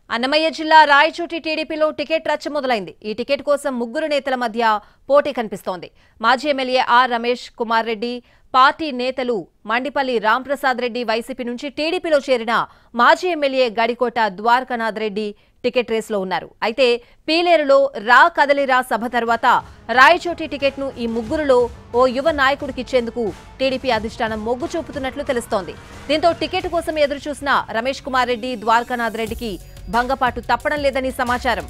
అన్నమయ్య జిల్లా రాయచోటి టీడీపీలో టికెట్ రచ్చ మొదలైంది ఈ టికెట్ కోసం ముగ్గురు నేతల మధ్య పోటీ కనిపిస్తోంది మాజీ MLA R Ramesh Kumar Reddy party నేతలు మండిపల్లి రాంప్రసాద్ రెడ్డి వైసీపీ నుంచి టీడీపీలో చేరిన మాజీ ఎమ్మెల్యే గడికోట ద్వారకానాథ్ రెడ్డి టికెట్ రేసులో ఉన్నారు అయితే పీలేరులో రా కదలిరా సభ తర్వాత రాయచోటి టికెట్ను ఈ ముగ్గురులో ఓ యువ నాయకుడికి ఇచ్చేందుకు టీడీపీ అధిష్టానం మొగ్గు చూపుతున్నట్లు తెలుస్తోంది దీంతో టికెట్ కోసం ఎదురు చూసిన రమేష్ కుమార్ రెడ్డి ద్వారకానాథ్ రెడ్డికి భంగపాటు తప్పడం లేదని సమాచారం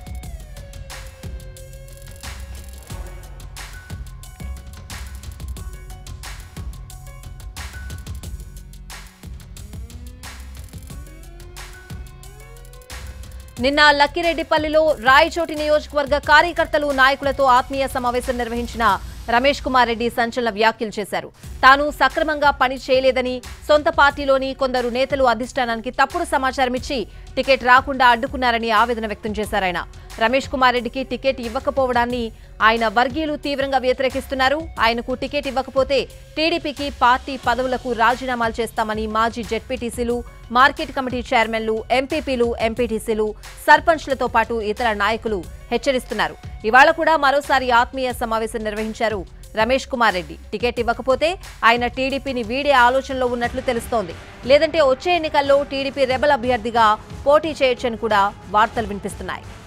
నిన్న లక్కిరెడ్డిపల్లిలో రాయచోటి నియోజకవర్గ కార్యకర్తలు నాయకులతో ఆత్మీయ సమావేశం నిర్వహించిన రమేష్ కుమార్ రెడ్డి సంచలన వ్యాఖ్యలు చేశారు తాను సక్రమంగా పని చేయలేదని సొంత పార్టీలోని కొందరు నేతలు అధిష్టానానికి తప్పుడు సమాచారం ఇచ్చి టికెట్ రాకుండా అడ్డుకున్నారని ఆవేదన వ్యక్తం చేశారు ఆయన రమేష్ కుమార్ రెడ్డికి టికెట్ ఇవ్వకపోవడాన్ని ఆయన వర్గీయులు తీవ్రంగా వ్యతిరేకిస్తున్నారు ఆయనకు టికెట్ ఇవ్వకపోతే టీడీపీకి పార్టీ పదవులకు రాజీనామాలు చేస్తామని మాజీ జెడ్పీటీసీలు మార్కెట్ కమిటీ చైర్మన్లు ఎంపీపీలు ఎంపీటీసీలు సర్పంచ్లతో పాటు ఇతర నాయకులు హెచ్చరిస్తున్నారు ఇవాళ కూడా మరోసారి ఆత్మీయ సమావేశం నిర్వహించారు రమేష్ కుమార్ రెడ్డి టికెట్ ఇవ్వకపోతే ఆయన టీడీపీని వీడే ఆలోచనలో ఉన్నట్లు తెలుస్తోంది లేదంటే వచ్చే ఎన్నికల్లో టీడీపీ రెబల్ అభ్యర్థిగా పోటీ చేయొచ్చని కూడా వార్తలు వినిపిస్తున్నాయి